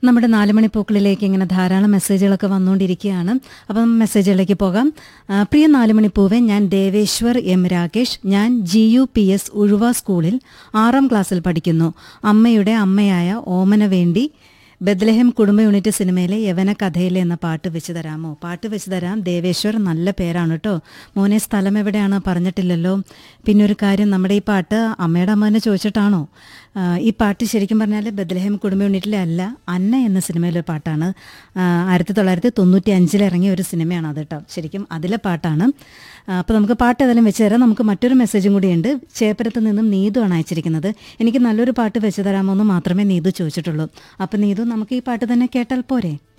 നമ്മുടെ നാലുമണി പൂക്കളിലേക്ക് ഇങ്ങനെ ധാരാളം മെസ്സേജുകളൊക്കെ വന്നുകൊണ്ടിരിക്കുകയാണ് അപ്പം മെസ്സേജുകളിലേക്ക് പോകാം ആ, പ്രിയ നാലുമണി പൂവെ ഞാൻ ദേവേശ്വർ എം രാകേഷ് ഞാൻ G U P S Uzhuva സ്കൂളിൽ ആറാം ക്ലാസ്സിൽ പഠിക്കുന്നു അമ്മയുടെ അമ്മയായ ഓമന വേണ്ടി ബദ്ലഹം കുടുംബ യൂണിറ്റ് സിനിമയിലെ യവന കഥയിലെ എന്ന പാട്ട് വെച്ച് തരാമോ പാട്ട് വെച്ച് തരാം ദേവേശ്വർ നല്ല പേരാണ് കേട്ടോ മോനെ സ്ഥലം എവിടെയാണ് പറഞ്ഞിട്ടില്ലല്ലോ പിന്നെ ഒരു കാര്യം നമ്മുടെ ഈ പാട്ട് അമ്മയുടെ അമ്മ തന്നെ ചോദിച്ചിട്ടാണോ ആ, ഈ പാട്ട് ശരിക്കും പറഞ്ഞാൽ ബദ്ലഹം കുടുംബ യൂണിറ്റിലെ അല്ല അന്ന എന്ന സിനിമയിലെ പാട്ടാണ് ആ, ആയിരത്തി തൊള്ളായിരത്തി തൊണ്ണൂറ്റി അഞ്ചിൽ ഇറങ്ങിയ ഒരു സിനിമയാണ് അത് കേട്ടോ ശരിക്കും അതിലെ പാട്ടാണ് അപ്പോൾ നമുക്ക് പാട്ട് ഏതായാലും വെച്ച് തരാം നമുക്ക് മറ്റൊരു മെസ്സേജും കൂടിയുണ്ട് ചേപ്പരത്ത് നിന്നും നീതു ആണ് അയച്ചിരിക്കുന്നത് എനിക്ക് നല്ലൊരു പാട്ട് വെച്ച് തരാമോ എന്ന് മാത്രമേ നീതു ചോദിച്ചിട്ടുള്ളൂ അപ്പോൾ നീതു നമുക്ക് ഈ പാട്ട് തന്നെ കേട്ടാൽ പോരെ